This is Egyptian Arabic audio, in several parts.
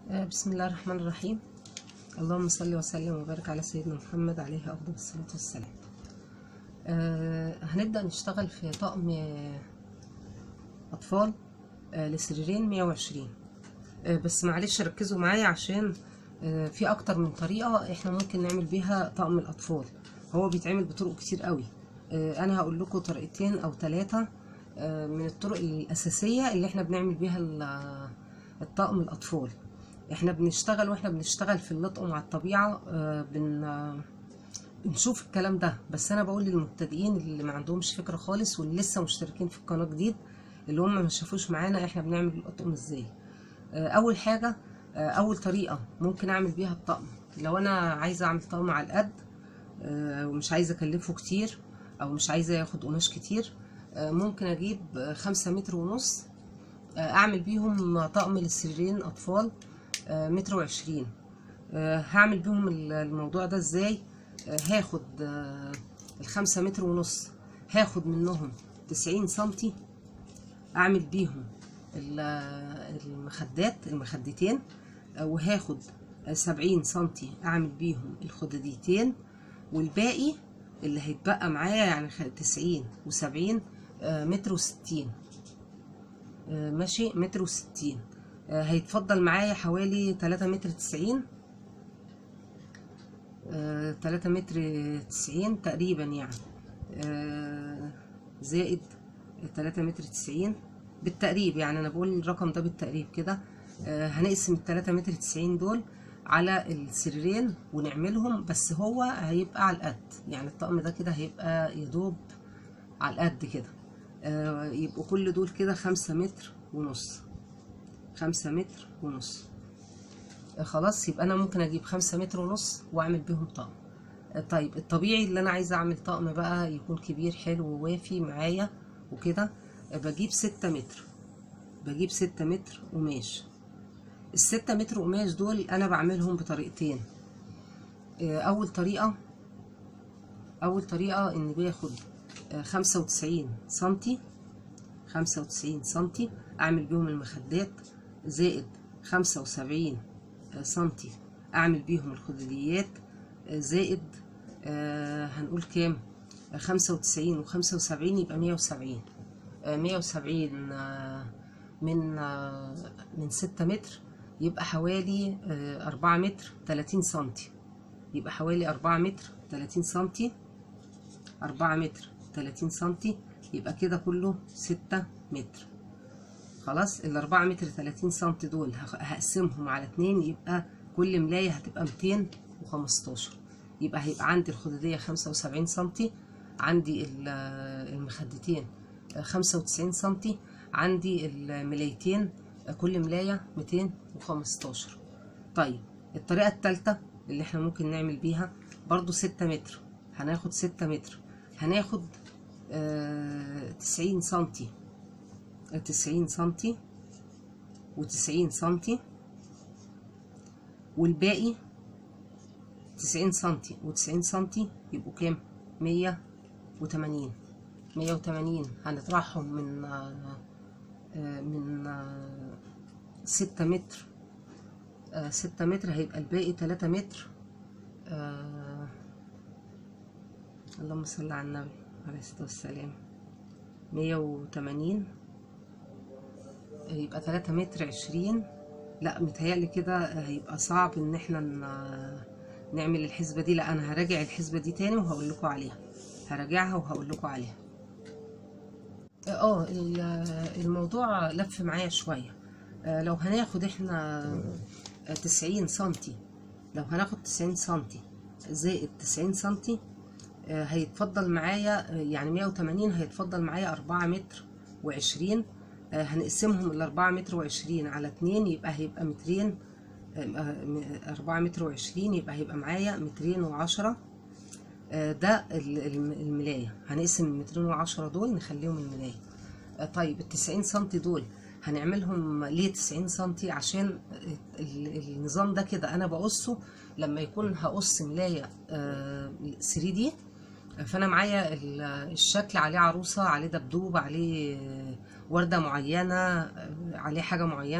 آه، بسم الله الرحمن الرحيم اللهم صل وسلم وبارك على سيدنا محمد عليه افضل الصلاه والسلام آه، هنبدا نشتغل في طقم آه، اطفال آه، لسريرين 120 آه، بس معلش ركزوا معايا عشان آه، في اكتر من طريقه احنا ممكن نعمل بيها طقم الاطفال هو بيتعمل بطرق كتير قوي آه، انا هقول لكم طريقتين او ثلاثه من الطرق الاساسيه اللي احنا بنعمل بيها ال- الطقم الاطفال احنا بنشتغل واحنا بنشتغل في اللطق مع الطبيعه آه، بن آه، بنشوف الكلام ده بس انا بقول للمبتدئين اللي ما عندهمش فكره خالص واللي لسه مشتركين في القناه جديد اللي هم ما شافوش معانا احنا بنعمل الأطقم ازاي آه، اول حاجه آه، اول طريقه ممكن اعمل بيها الطقم لو انا عايزه اعمل طقم على القد آه، ومش عايزه اكلفه كتير او مش عايزه ياخد قماش كتير آه، ممكن اجيب آه، خمسة متر ونص آه، اعمل بيهم طقم للسريرين اطفال آه، متر وعشرين آه، هعمل بيهم ال- الموضوع ده ازاي آه، هاخد آه، الخمسة متر ونص هاخد منهم تسعين سنتي اعمل بيهم ال- المخدات المخدتين آه، وهاخد آه، سبعين سنتي اعمل بيهم الخدديتين والباقي اللي هيتبقى معايا يعني خ- تسعين وسبعين آه، متر وستين آه، ماشي متر وستين آه، هيتفضل معايا حوالي تلاتة متر تسعين آه، تلاتة متر تسعين تقريبا يعني آه، زائد تلاتة متر تسعين بالتقريب يعني انا بقول الرقم ده بالتقريب كده آه، هنقسم التلاتة متر تسعين دول على السريرين ونعملهم بس هو هيبقى على القد يعني الطقم ده كده هيبقى يدوب على القد كده آه، يبقوا كل دول كده خمسة متر ونص خمسة متر ونص آه، خلاص يبقى انا ممكن اجيب خمسة متر ونص واعمل بيهم طقم آه، طيب الطبيعي اللي انا عايزه اعمل طقم بقى يكون كبير حلو ووافي معايا وكده آه، بجيب ستة متر بجيب ستة متر قماش الستة متر قماش دول انا بعملهم بطريقتين آه، اول طريقة اول طريقة اني باخد آه، خمسة وتسعين سنتي خمسة وتسعين سنتي اعمل بيهم المخدات زائد خمسة وسبعين سنتي اعمل بيهم الخدوديات آه، زائد آه، هنقول كام خمسة وتسعين وخمسة وسبعين يبقى مية وسبعين مية وسبعين من آه، من ستة متر يبقى حوالي آه، أربعة متر تلاتين سنتي يبقى حوالي أربعة متر تلاتين سنتي أربعة متر تلاتين سنتي يبقى كده كله ستة متر خلاص الأربعة متر تلاتين سنتي دول هخ- هقسمهم على اتنين يبقى كل ملاية هتبقى ميتين وخمستاشر يبقى هيبقى عندي الخدودية خمسة وسبعين سنتي عندي ال- المخدتين خمسة وتسعين سنتي عندي الملايتين كل ملاية ميتين وخمستاشر طيب الطريقة التالتة اللي احنا ممكن نعمل بيها برضو ستة متر هناخد ستة متر هناخد آه تسعين سنتي تسعين سنتي وتسعين سنتي والباقي تسعين سنتي وتسعين سنتي يبقوا كام مية وتمانين مية وتمانين هنطرحهم من آه، آه، من آه، ستة متر آه، ستة متر هيبقى الباقي تلاتة متر آه، اللهم صل على النبي عليه الصلاة والسلام مية وتمانين يبقى تلاتة متر عشرين لا متهيألي كده هيبقى صعب ان احنا ن- نعمل الحسبة دي لا انا هراجع الحسبة دي تاني وهقول لكم عليها هراجعها وهقول لكم عليها اه ال- الموضوع لف معايا شوية آه، لو هناخد احنا تسعين سنتي لو هناخد تسعين سنتي زائد تسعين سنتي آه، هيتفضل معايا آه، يعني مية وتمانين هيتفضل معايا أربعة متر وعشرين آه، هنقسمهم الأربعة متر وعشرين على اتنين يبقى هيبقى مترين آه، آه، م- أربعة متر وعشرين يبقى هيبقى معايا مترين وعشرة آه، ده ال- الم- الملاية هنقسم المترين وعشرة دول نخليهم الملاية آه، طيب التسعين سنتي دول هنعملهم ليه تسعين سنتي عشان ال- النظام ده كده انا بقصه لما يكون هقص ملاية ثري دي فانا معايا ال- الشكل عليه عروسة عليه دبدوب عليه وردة معينة عليه حاجة معينة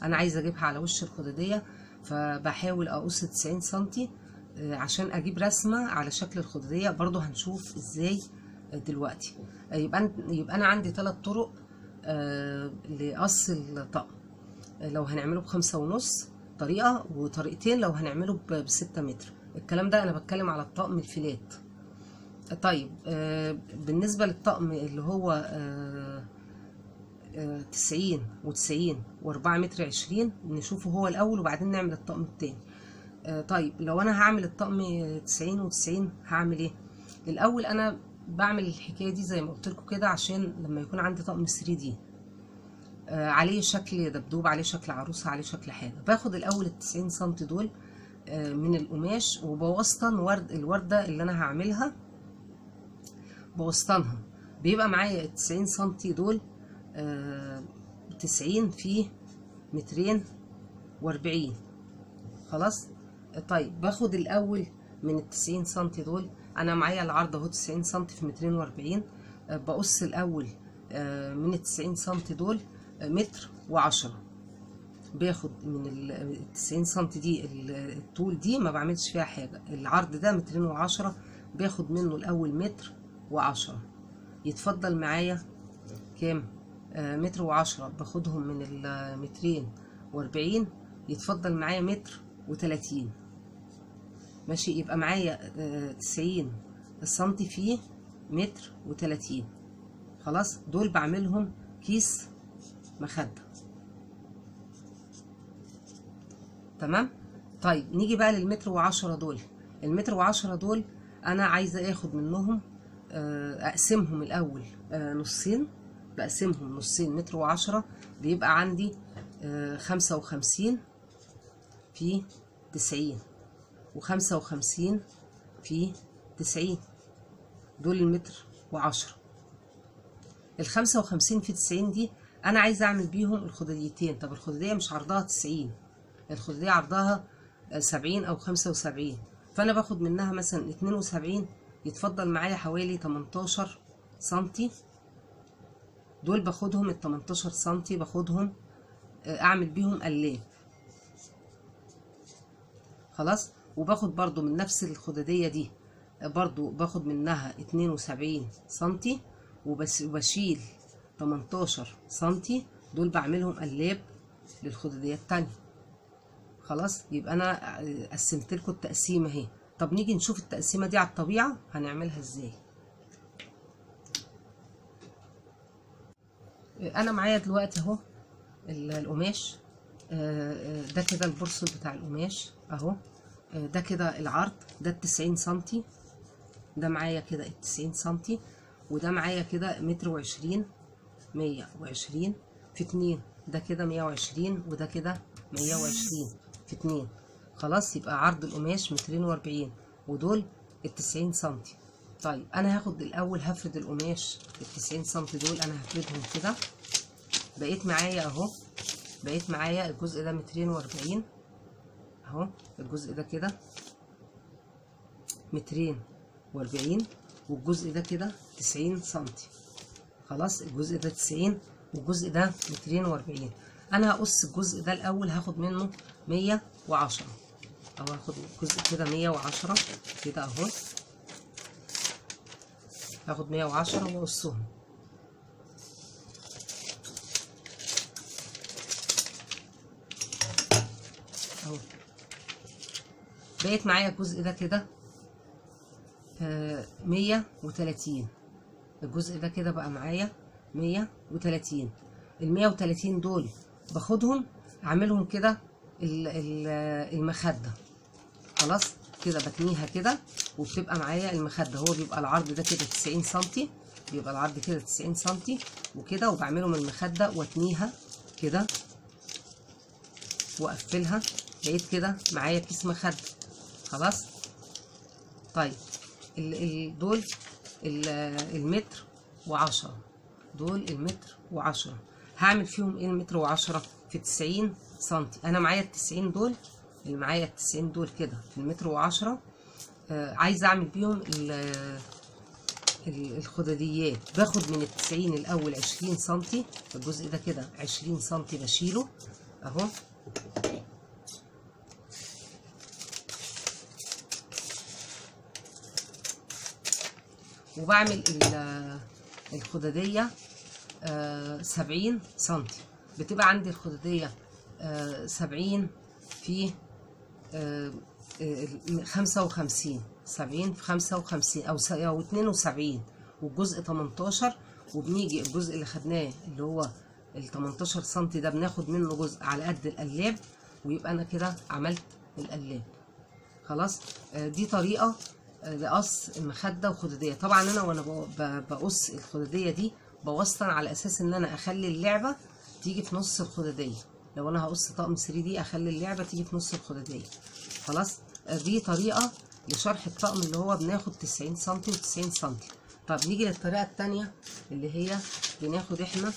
انا عايزه اجيبها على وش الخدوديه فبحاول اقص 90 سنتي آه، عشان اجيب رسمه على شكل الخدوديه برضو هنشوف ازاي دلوقتي آه، يبقى أن- يبقى انا عندي ثلاث طرق آه، لقص الطقم آه، لو هنعمله بخمسة ونص طريقة وطريقتين لو هنعمله ب- بستة متر الكلام ده انا بتكلم على الطقم الفيلات طيب آه، بالنسبة للطقم اللي هو آه، آه، تسعين وتسعين وأربعة متر عشرين نشوفه هو الأول وبعدين نعمل الطقم التاني آه، طيب لو أنا هعمل الطقم تسعين وتسعين هعمل إيه؟ الأول أنا بعمل الحكاية دي زي ما قلت لكم كده عشان لما يكون عندي طقم 3 دي آه، عليه شكل دبدوب عليه شكل عروسة عليه شكل حاجة باخد الأول التسعين سنتي دول آه، من القماش وبوسطن ورد الوردة اللي أنا هعملها بوسطنها بيبقى معايا التسعين سنتي دول آه، تسعين في مترين وأربعين خلاص طيب باخد الأول من التسعين سنتي دول أنا معايا العرض أهو تسعين سنتي في مترين وأربعين آه، بقص الأول آه، من التسعين سنتي دول آه، متر وعشرة باخد من ال- التسعين سنتي دي ال- الطول دي ما بعملش فيها حاجة العرض ده مترين وعشرة باخد منه الأول متر وعشرة يتفضل معايا كام آه متر وعشرة باخدهم من المترين وأربعين يتفضل معايا متر وتلاتين ماشي يبقى معايا آه تسعين سنتي فيه متر وتلاتين خلاص دول بعملهم كيس مخدة تمام طيب نيجي بقى للمتر وعشرة دول المتر وعشرة دول انا عايزة اخد منهم آه، اقسمهم الاول آه، نصين بقسمهم نصين متر وعشرة بيبقى عندي آه، خمسة وخمسين في تسعين وخمسة وخمسين في تسعين دول المتر وعشرة الخمسة وخمسين في تسعين دي أنا عايزة أعمل بيهم الخدوديتين طب الخدودية مش عرضها تسعين الخدودية عرضها سبعين أو خمسة وسبعين فأنا باخد منها مثلا اتنين وسبعين يتفضل معايا حوالي تمنتاشر سنتي دول باخدهم التمنتاشر سنتي باخدهم آه، أعمل بيهم قلاب خلاص وباخد برضو من نفس الخدادية دي آه، برضو باخد منها اتنين وسبعين سنتي وبس وبشيل تمنتاشر سنتي دول بعملهم قلاب للخدادية التانية خلاص يبقى انا آه، قسمت لكم التقسيمه اهي طب نيجي نشوف التقسيمه دي على الطبيعه هنعملها ازاي آه، انا معايا دلوقتي اهو ال- القماش آه، آه، ده كده البرسل بتاع القماش اهو آه، ده كده العرض ده التسعين سنتي ده معايا كده التسعين سنتي وده معايا كده متر وعشرين مية وعشرين في اتنين ده كده مية وعشرين وده كده مية وعشرين في اتنين خلاص يبقى عرض القماش مترين واربعين ودول التسعين سنتي طيب انا هاخد الاول هفرد القماش التسعين سنتي دول انا هفردهم كده بقيت معايا اهو بقيت معايا الجزء ده مترين واربعين اهو الجزء ده كده مترين واربعين والجزء ده كده تسعين سنتي خلاص الجزء ده تسعين والجزء ده مترين واربعين انا هقص الجزء ده الاول هاخد منه مية وعشرة اهو هاخد الجزء كده مية وعشرة كده اهو هاخد مية وعشرة واقصهم اهو بقيت معايا الجزء ده كده مية وتلاتين الجزء ده كده بقى معايا مية وتلاتين المية وتلاتين دول باخدهم اعملهم كده ال- ال- المخدة خلاص كده بتنيها كده وبتبقى معايا المخدة هو بيبقى العرض ده كده تسعين سنتي بيبقى العرض كده تسعين سنتي وكده وبعمله من المخدة واتنيها كده واقفلها بقيت كده معايا كيس مخدة خلاص طيب ال ال دول ال- المتر وعشرة دول المتر وعشرة هعمل فيهم ايه المتر وعشرة في تسعين سنتي انا معايا التسعين دول اللي معايا التسعين دول كده في المتر وعشرة آه عايزة اعمل بيهم ال- ال- الخداديات باخد من التسعين الاول عشرين سنتي الجزء ده كده عشرين سنتي بشيله اهو وبعمل ال- الخدادية آه، سبعين سنتي بتبقى عندي الخدادية آه، سبعين في آه، آه، خمسة وخمسين سبعين في خمسة وخمسين أو س- أو اتنين وسبعين والجزء تمنتاشر وبنيجي الجزء اللي خدناه اللي هو ال 18 سنتي ده بناخد منه جزء على قد القلاب ويبقى أنا كده عملت القلاب خلاص آه، دي طريقة آه، لقص المخدة وخدادية طبعا أنا وأنا ب- ب- بقص الخدادية دي بوسطن على أساس إن أنا أخلي اللعبة تيجي في نص الخدادية لو أنا هقص طقم 3 دي أخلي اللعبة تيجي في نص الخدادية خلاص آه، دي طريقة لشرح الطقم اللي هو بناخد 90 سنتي و90 سنتي طب نيجي للطريقة التانية اللي هي بناخد احنا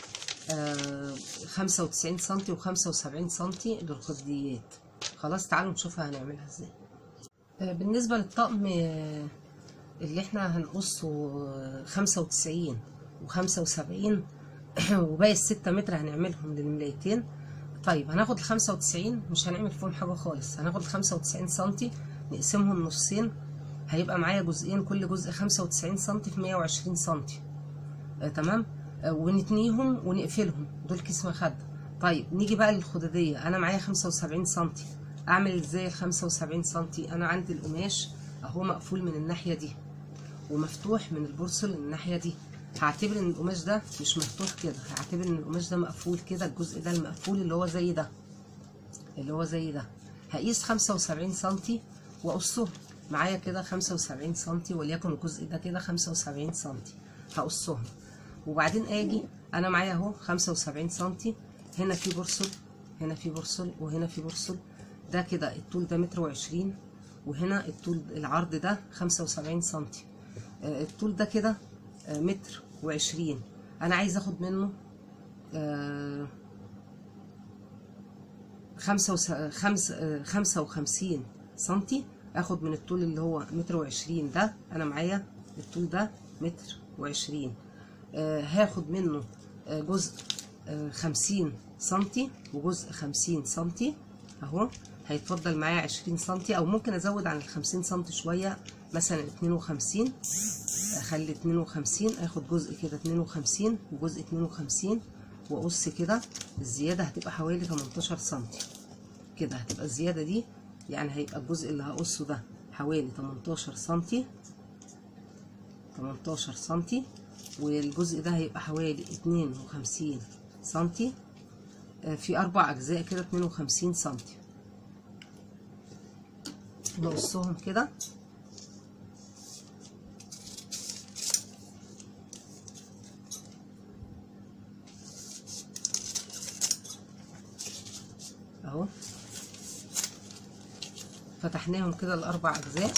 آه، 95 سنتي و75 سنتي للخديات خلاص تعالوا نشوفها هنعملها ازاي آه، بالنسبة للطقم آه، اللي احنا هنقصه آه، 95 و75 وباقي الستة متر هنعملهم للملايتين طيب هناخد ال 95 مش هنعمل فيهم حاجة خالص هناخد ال 95 سنتي نقسمهم نصين هيبقى معايا جزئين كل جزء 95 سنتي في 120 سنتي آه تمام آه ونتنيهم ونقفلهم دول كيس مخدة طيب نيجي بقى للخدادية انا معايا 75 سنتي اعمل ازاي ال 75 سنتي انا عندي القماش اهو مقفول من الناحية دي ومفتوح من البورصل الناحية دي هعتبر ان القماش ده مش مفتوح كده هعتبر ان القماش ده مقفول كده الجزء ده المقفول اللي هو زي ده اللي هو زي ده هقيس 75 سنتي واقصهم معايا كده 75 سنتي وليكن الجزء ده كده 75 سنتي هقصهم وبعدين اجي انا معايا اهو 75 سنتي هنا في برسل هنا في برسل وهنا في برسل ده كده الطول ده متر وعشرين وهنا الطول العرض ده 75 سنتي آه، الطول ده كده آه، متر وعشرين انا عايز اخد منه آه، خمسة وس... خمس... آه، خمسة وخمسين سنتي اخد من الطول اللي هو متر وعشرين ده انا معايا الطول ده متر وعشرين آه هاخد منه آه جزء آه خمسين سنتي وجزء خمسين سنتي اهو هيتفضل معايا عشرين سنتي او ممكن ازود عن الخمسين سنتي شوية مثلا اتنين وخمسين اخلي اتنين وخمسين اخد جزء كده اتنين وخمسين وجزء اتنين وخمسين واقص كده الزيادة هتبقى حوالي 18 سنتي كده هتبقى الزيادة دي يعني هيبقى الجزء اللي هقصه ده حوالي 18 سنتي 18 سنتي والجزء ده هيبقى حوالي 52 سنتي آه، في أربع أجزاء كده 52 سنتي نقصهم كده اهو فتحناهم كده الاربع اجزاء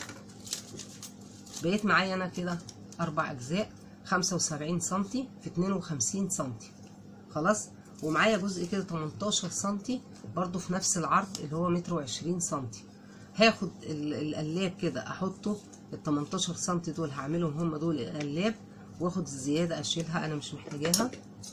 بقيت معايا انا كده اربع اجزاء خمسة وسبعين سنتي في اتنين وخمسين سنتي خلاص ومعايا جزء كده 18 سنتي برضو في نفس العرض اللي هو متر وعشرين سنتي هاخد ال- القلاب كده احطه ال 18 سنتي دول هعملهم هم دول القلاب واخد الزيادة اشيلها انا مش محتاجاها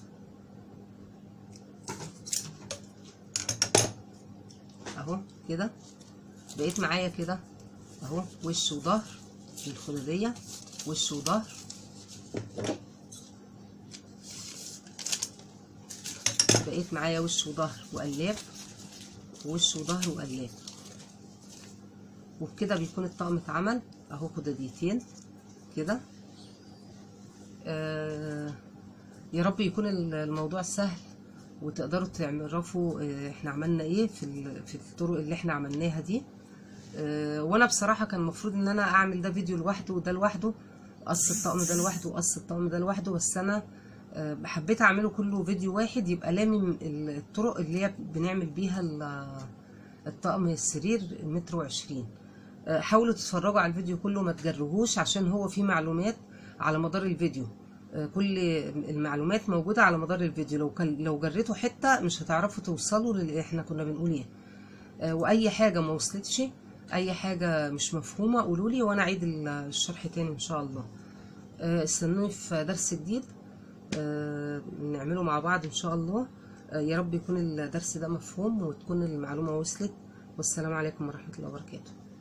اهو كده بقيت معايا كده اهو وش وظهر للخدادية وش وظهر بقيت معايا وش وظهر وقلاب ووش وظهر وقلاب وبكده بيكون الطقم اتعمل اهو خداديتين كده آه يا رب يكون ال- الموضوع سهل وتقدروا تعرفوا آه، احنا عملنا ايه في ال- في الطرق اللي احنا عملناها دي آه، وانا بصراحه كان المفروض ان انا اعمل ده فيديو لوحده وده لوحده قص الطقم ده لوحده وقص الطقم ده لوحده بس انا آه، حبيت اعمله كله فيديو واحد يبقى لامم ال- الطرق اللي هي بنعمل بيها ال- الطقم السرير المتر وعشرين آه، حاولوا تتفرجوا على الفيديو كله ما تجرهوش عشان هو فيه معلومات على مدار الفيديو آه، كل المعلومات موجودة على مدار الفيديو لو كان لو جريتوا حتة مش هتعرفوا توصلوا للي احنا كنا بنقول ايه آه، واي حاجة ما وصلتش اي حاجة مش مفهومة قولولي وانا اعيد ال- الشرح تاني ان شاء الله آه، استنوني في درس جديد آه، نعمله مع بعض ان شاء الله آه، يا رب يكون الدرس ده مفهوم وتكون المعلومة وصلت والسلام عليكم ورحمة الله وبركاته